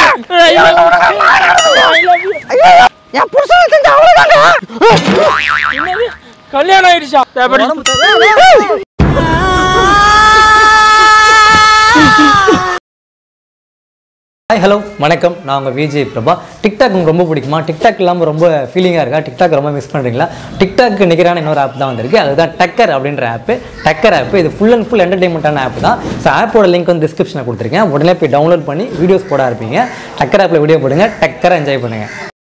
என் புருஷன் செஞ்ச அவ்வளவுதாங்க என்னது? கல்யாணம் ஆயிடுச்சா எப்படி? ஹாய் ஹலோ வணக்கம் நான் உங்கள் விஜய் பிரபா டிக்டாக் உங்களுக்கு ரொம்ப பிடிக்குமா டிக்டாக் இல்லாமல் ரொம்ப ஃபீலிங்காக இருக்கா டிக்டாக் ரொம்ப மிஸ் பண்ணுறீங்களா டிக்டாக்கு நிகரான இன்னொரு ஆப் தான் வந்திருக்கு அதுதான் டக்கர் அப்படின்ற ஆப்பு டக்கர் ஆப் இது ஃபுல் அண்ட் ஃபுல் என்டர்டைன்மெண்ட்டான ஆப் தான் ஸோ ஆப்போட லிங்க் வந்து டிஸ்கிரிப்ஷனில் கொடுத்துருக்கேன் உடனே போய் டவுன்லோட் பண்ணி வீடியோஸ் போட இருப்பீங்க டக்கர் ஆப்பில் வீடியோ போடுங்க டக்கரை என்ஜாய் பண்ணுங்கள்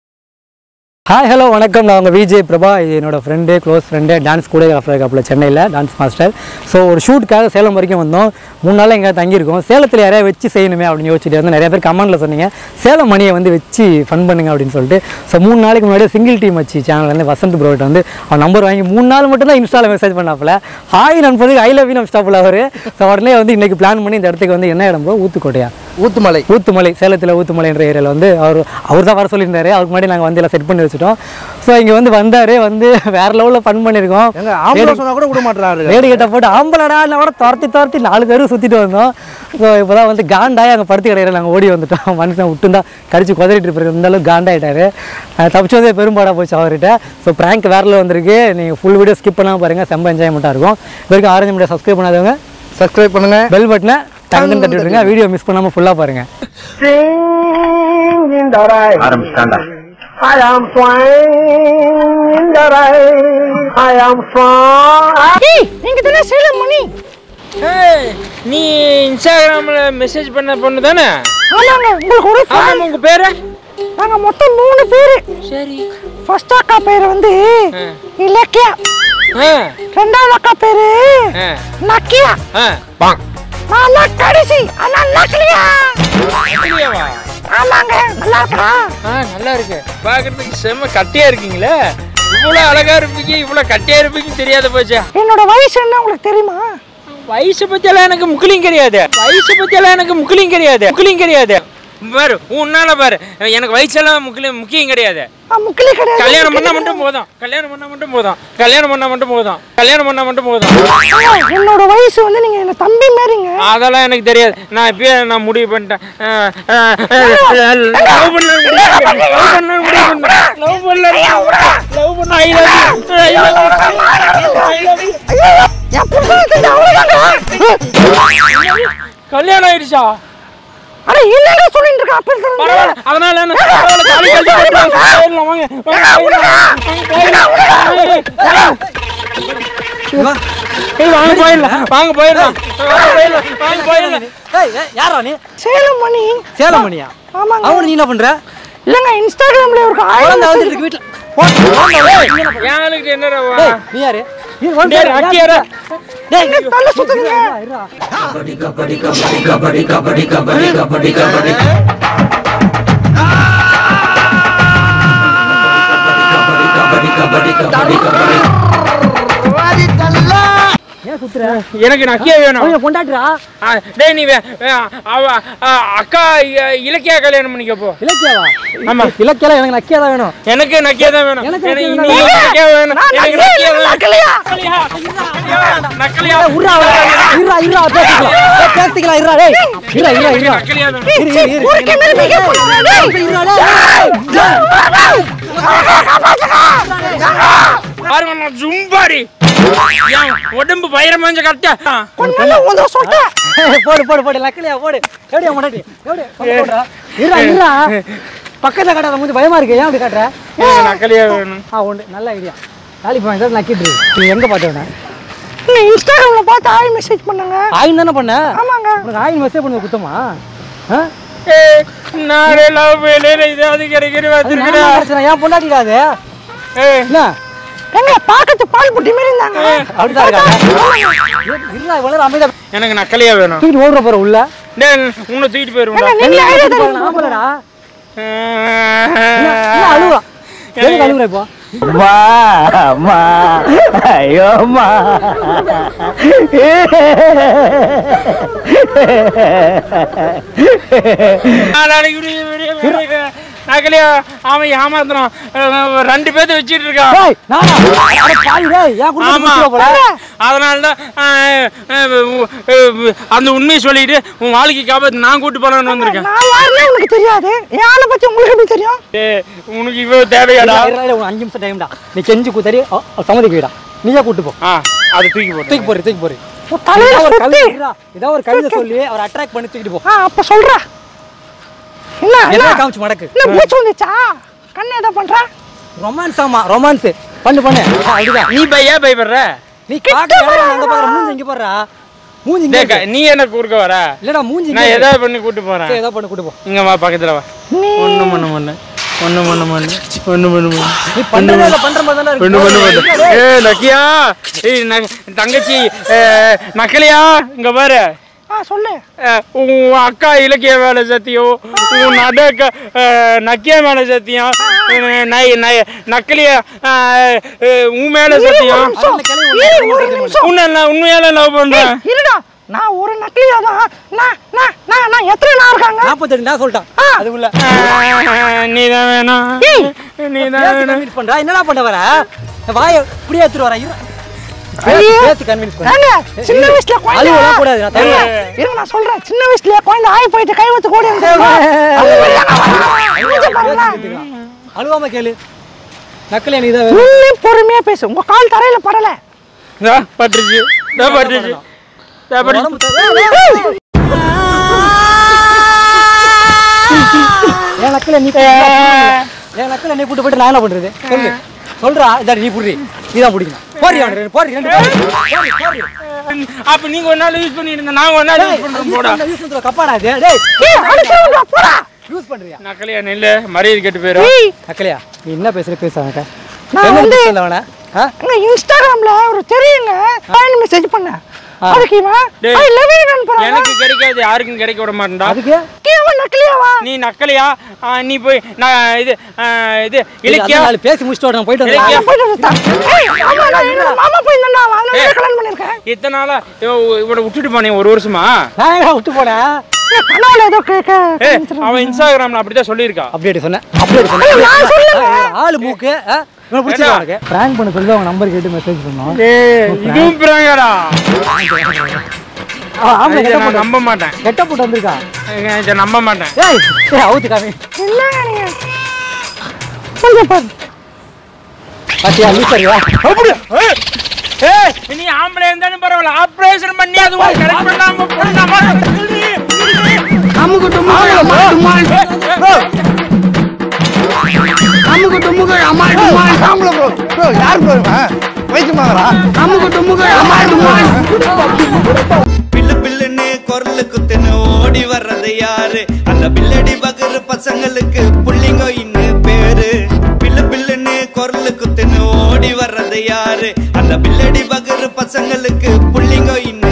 ஹாய் ஹலோ வணக்கம் நான் உங்கள் விஜய் பிரபா இது என்னோட friend close friend dance choreographer இருக்காப்புல சென்னையில் டான்ஸ் மாஸ்டர் ஸோ ஒரு ஷூட்டுக்காக சேலம் வரைக்கும் வந்தோம் மூணு நாள் எங்கே தங்கியிருக்கோம் சேலத்தில் யாரையா வச்சு செய்யணுமே அப்படின்னு யோசிச்சுட்டு வந்து நிறைய பேர் கமெண்ட்டில் சொன்னீங்க சேலம் மணியை வந்து வச்சு ஃபன் பண்ணுங்க அப்படின்னு சொல்லிட்டு ஸோ மூணு நாளைக்கு முன்னாடி சிங்கிள் டீம் வச்சு சேனல் வந்து வசந்த் ப்ரோட்ட வந்து அவன் நம்பர் வாங்கி மூணு நாள் மட்டும் தான் இன்ஸ்டாவில் மெசேஜ் பண்ணாப்புல ஹாய் நண்பதுக்கு ஐ லவ் யூ நம்ம ஸ்டாப்பில் அவர் ஸோ உடனே வந்து இன்றைக்கி பிளான் பண்ணி இந்த இடத்துக்கு வந்து என்ன இடம் ப்ரோ ஊத்துக்கோட்டையா ஊத்துமலை ஊத்துமலை சேலத்தில் ஊத்துமலைன்ற ஏரியாவில் வந்து அவர் அவர் தான் வர சொல்லியிருந்தாரு அவருக்கு முன்னாடி நாங்கள் வந்து எல்லாம் செட் பண்ணி வச்சுட்டோம் ஸோ இங்கே வந்து வந்தார் வந்து வேற லெவலில் ஃபன் பண்ணியிருக்கோம் எங்க ஆம்பளை சொன்னா கூட விட மாட்டாரு ரேடி கிட்ட போட்டு ஆம்பளடா இல்லை கூட துரத்தி துரத்தி நாலு பேரும் சுற்றிட்டு வந்தோம் ஸோ இப்போ தான் வந்து காண்டாகி அங்கே படுத்து கிடையாது நாங்கள் ஓடி வந்துட்டோம் மனுஷன் விட்டு தான் கடிச்சு குதறிட்டு இருப்பாரு இந்த அளவுக்கு காண்டாயிட்டாரு அஹ் தப்பிச்சு வந்தே பெரும்பாடாக போச்சு அவர்கிட்ட ஸோ ப்ராங்க் வேறில் வந்திருக்கு நீங்கள் ஃபுல் வீடியோ ஸ்கிப் பண்ணாமல் பாருங்கள் செம்ம என்ஜாய்மெண்ட்டாக இருக்கும் இது வரைக்கும் ஆரஞ்சு மீடியா சப்ஸ்கிரைப் பண்ணாதவங்க சப்ஸ்கிரைப் பண்ணுங்க பெல் பட்டனை டங்குன்னு தட்டி விட்டுருங்க வீடியோ மிஸ் பண்ணாமல் ஃபுல்லாக பாருங்கள் Sing in the rain. ஆரம்பிச்சிட்டாண்டா I am flying in the rain. I am flying. நீங்க தானே சேலம் மணி ஏய், நீ இன்ஸ்டாகிராம்ல மெசேஜ் பண்ண பொண்ணு தானே ஆமாங்க உங்களுக்கு ஒரு ஆமாம் உங்க பேரு நாங்க மொத்தம் மூணு பேரு சரி ஃபர்ஸ்ட் அக்கா பேரு வந்து இலக்கியா ஆ ரெண்டாவது அக்கா பேரு ஆ நக்கியா ஆ நான் தான் கடைசி ஆனா நக்கலியா அப்படியாவா ஆமாங்க நல்லா இருக்கா ஆ நல்லா இருக்கு பார்க்கறதுக்கு செம்ம கட்டியா இருக்கீங்களே இவ்வளோ அழகா இருப்பீங்க இவ்வளோ கட்டியா இருப்பீங்கன்னு தெரியாத போச்சா என்னோட வயசு என்ன உங்களுக்கு தெரியுமா வயசு பத்தியெல்லாம் எனக்கு முக்கியம் கிடையாது வயசு பத்தியெல்லாம் எனக்கு முக்கியம் கிடையாது முக்கியம் கிடையாது பாரு உன்னால பாரு எனக்கு வயசெல்லாம் முக்கியம் முக்கியம் கிடையாது ஆ, முக்கிலி கிடையாது கல்யாணம் பண்ணா மட்டும் போதும் கல்யாணம் பண்ணா மட்டும் போதும் கல்யாணம் பண்ணா மட்டும் போதும் கல்யாணம் பண்ணா மட்டும் போதும் ஆ, என்னோட வயசு வந்து நீங்க என்ன தம்பி மாதிரிங்க அதெல்லாம் எனக்கு தெரியாது நான் இப்பயே நான் முடிவு பண்ணிட்டேன் அஹ், அஹ், அஹ், love பண்ண முடிவு பண்ணிட்டேன். love பண்ண முடிவு பண்ணிட்டேன். love பண்ண love பண்ண I love you. I love you. I love you. என் புருஷன் செஞ்ச அவ்வளவுதாங்க கல்யாணம் ஆயிடுச்சா அட என்னங்க சொல்லிட்டு இருக்க அப்ப இருந்து பரவாயில்ல அதனால என்ன பரவாயில்ல தாலி கழட்டி போட்டுருவாங்க. போயிடலாம், வாங்க வாங்க போயிடலாம் வாங்க போயிடலாம் வாங்க போயிடலாம் வாங்க போயிடலாம் யாரா நீ சேலம் மணி சேலம் மணியா ஆமாங்க அவன் நீ என்ன பண்ற இல்லங்க இன்ஸ்டாகிராம்ல ஒரு குழந்தை வந்துட்டு இருக்கு வீட்டுல என் ஆளுக்கு என்னடா வா? நீ யாரு நீ டேய், அக்கியாரா. தலை சுத்துங்க எனக்கு நக்கியா வேணும் கொண்டாடுறா ஆ, டேய் நீ வே- வே- அவ ஆ, அக்கா இ- இலக்கியா கல்யாணம் பண்ணிக்க போ இலக்கியாவா ஆமா. இலக்கியம் எனக்கு நக்கியா தான் வேணும் எனக்கு நக்கியா தான் வேணும் எனக்கு எனக்கு நக்கியா நீ வேணும். நக்கியா வேணும் எனக்கு நக்கியா வேணும் நக்கலையா? நக்கலையா? நக்கலையா? உர்ரா இருடா இருடா பேசிக்கலாம் ஏய், பேசிக்கலாம் இருடா டேய் இருடா இருடா இருடா நக்கலையா வேணும். இரு இரு இரு ஊருக்கே மேல மிக போறாங்க பாருங்க நான் ஜும்பாரி என் உடம்பு பயிரமாஞ்ச கரெக்டா கொஞ்சம் உதவ சொல்லிட்டேன் போடு போடு போடு லக்கலியா போடு எப்படியா முன்னாடி எப்படி போடுறா இருடா இருடா பக்கத்துல காட்டாத மூஞ்சி பயமா இருக்கு ஏன் அப்படி காட்டுற எனக்கு நக்கலையா வேணும் ஆ ஒன்று நல்ல ஐடியா தாலி பாயிண்ட் தான் நக்கிட்டு இருக்கு நீ எங்க பார்த்தவன நீ இன்ஸ்டாகிராம்ல பார்த்து ஆய் மெசேஜ் பண்ணுங்க ஆயின் தானே பண்ண ஆமாங்க உனக்கு ஆயின் மெசேஜ் பண்ண குத்தமா ஆ ஏய், நானே லவ் பண்ணல இதாவது கிடைக்கிற அது நான் பார்த்துருக்கா தான் பிரச்சனை ஏன் பொண்டாட்டிடா அது என்ன எங்க பாக்கத்து பால் புட்டி மாதிரி இருந்தாங்க அப்படிதான் இருக்காங்க இருடா இவ்வளவு அமைதியா எனக்கு நக்கலையா வேணும் தூக்கிட்டு ஓடுற போற உள்ள டேய், உன்னை தூக்கிட்டு போயிருவேன்டா நீங்க ஐடியா தருவீங்க ஆம்பளடா என்ன அழுவா எதுக்கு அழுகுற இப்போ நாளைக்கு விடிய விடிய விடிய நகலியா அவன் ஏமாத்துறான் அஹ் ரெண்டு பேர்த்த வச்சிட்டு இருக்கான் டேய் நானா அட பாவி டேய் ஏன் குடும்பத்தை ஆமா குடுத்துற போல அதனால தான் அஹ், அஹ், அஹ், அந்த உண்மையை சொல்லிட்டு உன் வாழ்க்கை காப்பாத்து நான் கூட்டு போலான்னு வந்திருக்கேன் நான் யாருன்னே உனக்கு தெரியாது என் ஆளை பத்தி உங்களுக்கு எப்படி தெரியும் ஏய், உனக்கு இவ்வளவு தேவையாடா இருடா, இருடா, ஒரு அஞ்சு நிமிஷம் டைம்டா நீ கெஞ்சி கூத்தாரி சம்மதிக்கு விடா நீயே கூட்டு போ ஆ அதை தூக்கி போட்டு தூக்கி போடு தூக்கி போடு உன் தலையில ஏதாவது ஒரு சுத்தி கவிதை இருடா, ஏதாவது ஒரு கவிதை சொல்லி அவர் அட்ராக்ட் பண்ணி தூக்கிட்டு போ ஆ அப்ப சொல்றா என்ன என்ன என்ன காமிச்சு மடக்கு என்ன மூச்சு வந்துச்சா கண்ணு எதை பண்றா ரொமான்ஸ் ஆமா ரொமான்ஸ் பண்ணு பண்ணு ஆ, அப்படிதான் நீ பையா பயப்படுற நீ காட்டு அங்க பாரு மூஞ்சி இங்க பாருடா மூஞ்சி இங்க டேய், இருக்கு. நீ என்ன குறுக்க வர இல்லடா மூஞ்சி இங்க நான் இருக்கு. ஏதாவது பண்ணி கூட்டு போறேன் சரி, ஏதாவது பண்ணு கூட்டு போ இங்க வா பக்கத்துல வா நீ ஒண்ணு பண்ண மாட்டேன் ஒண்ணு பண்ண மாட்டேன் ஒண்ணு பண்ண மாட்டேன் நீ பண்றதே இல்ல பண்ற மாதிரி தானே ஒண்ணு பண்ண இருக்கு மாட்டேன் ஏய் நக்கியா ஏய் ந- தங்கச்சி அஹ், நக்கலையா இங்க பாரு ஆ சொல்லு அஹ், உன் அக்கா இலக்கிய வேலை சத்தியம் உன் நட அக்கா, அஹ், நக்கியா மேல சத்தியம் அஹ், நை நை நக்கலியா அஹ், அஹ், உன் மேல சத்தியம் அதுல கிளம்பி ஒரு இரு, நிமிஷம் ஒரு நிமிஷம் உன்னை நான் உண்மையால லவ் பண்றேன் இருடா நான் ஒரு நக்கலியா தான் நான் நான் நான் நான் எத்தனை நான் இருக்காங்க நாற்பத்தெட்டு நான் சொல்லிட்டான் அதுக்குள்ள நீ தான் வேணும் நீ தான் பேசி வேணும் கன்வின்ஸ் பண்றா என்னடா பண்ண வர வாய இப்படியே எடுத்துட்டு வர இரு ஐயோ. பேசி கன்வின்ஸ் பண்ண ஏங்க, சின்ன வயசுல குழந்தை அழுவலாம் கூடாது, நான் தருவேன். ஏங்க, இருங்க நான் சொல்றேன் சின்ன வயசுல குழந்தை ஆய் போயிட்டு கை வச்சு ஓடி வந்து அழுவாம கேளு நக்கலே நீ தான் நீ பொறுமையா பேசு உங்க கால் தரையில படல இதோ பட்டுருச்சு இதோ பட்டுருச்சு இதோ பட்டுருச்சு. உடம்பு தர- என் நக்கல நீ என் நக்கல நீ கூட்டு போயிட்டு நான் என்ன பண்றது சொல்லு சொல்றா இதா நீ புடி நீ தான் பிடிக்கணும் போறி அவன் போறி ரெண்டு போறி அப்ப நீங்க ஒரு நாள் யூஸ் பண்ணிட்டு இருந்தா நாங்க ஒரு நாள் யூஸ் பண்றோம் போடா யூஸ் பண்ற கப்பாடா இது டேய் ஏய் அடிக்கிறவங்க போடா யூஸ் பண்றியா நக்கலையா நெல்லு மரியாதை கெட்டு போயிரும் ஏய் நக்கலையா நீ என்ன பேசுற பேசாம நான் வந்து அவன ஆ அங்க இன்ஸ்டாகிராம்ல ஒரு தெரியுங்க ஃபைன் மெசேஜ் பண்ணேன் அதுக்கு இவன் டேய். ஐ லவ் யூ அனுப்புறான் எனக்கு கிடைக்காது யாருக்கும் கிடைக்க விட மாட்டேன்டா அதுக்கு கேவன் நக்கலியாவா நீ நக்கலையா ஆ, நீ போய் நான் இது ஆ, இது இலக்கியா நாலு பேசி முடிச்சுட்டு வரேன் போயிட்டு இலக்கியா. வந்து போயிட்டு வந்துட்டான். ஏய், ஆமா, நான் என்னோட மாமா போய் இருந்தா அதனால ஏய். கல்யாணம் பண்ணிருக்கேன் இத்தனை நாளா இவ- இவனை விட்டுட்டு போனேன் ஒரு வருஷமா நான் எங்க விட்டு போனேன் ஏய், கனவுல ஏதோ கேட்க ஏ அவன் இன்ஸ்டாகிராம்ல அப்படிதான் சொல்லியிருக்கா அப்படியே சொன்னேன் அப்படியே ஐயோ, நான் சொன்னேன் சொல்லல. ஆளு மூக்கு ஆ? இவனை பிடிச்சிருக்கா உனக்கு பிராங்க் பண்ண சொல்லி அவங்க நம்பர் கேட்டு மெசேஜ் பண்ணோம் இதுவும் பிராங்கடா ஆமா இதை கெட்ட நான் போட்டு நம்ப மாட்டேன் கெட்ட போட்டு வந்திருக்கா இதை நம்ப மாட்டேன் ஏய் ஏய் அவுத்து காமி என்னங்க நீங்க கொஞ்சம் பாரு பாத்தியா லூசரியா அப்படி ஏய், ஏய், நீ ஆம்பளை இருந்தாலும் பரவாயில்ல ஆபரேஷன் பண்ணி அது ஒரு கரெக்ட் பண்ணாம பண்ணாம அமுக்கு டுமுக்கு அம்மாள் டுமாள் அமுக்கு டுமுக்கு அம்மாள் டுமாள் ஆம்பளை ப்ரோ ப்ரோ யார் ப்ரோ இவன் வைத்தியமாகறா அமுக்கு டுமுக்கு அம்மாள் டுமாள் பில்லு பில்லுன்னு குரலு குத்துன்னு ஓடி வர்றது யாரு அந்த பில்லடி பகரு பசங்களுக்கு புள்ளிங்க இன்னும் பேரு பில்லு பில்லுன்னு குரலு குத்துன்னு ஓடி வர்றது யாரு அந்த பில்லடி பகரு பசங்களுக்கு புள்ளிங்க இன்னும்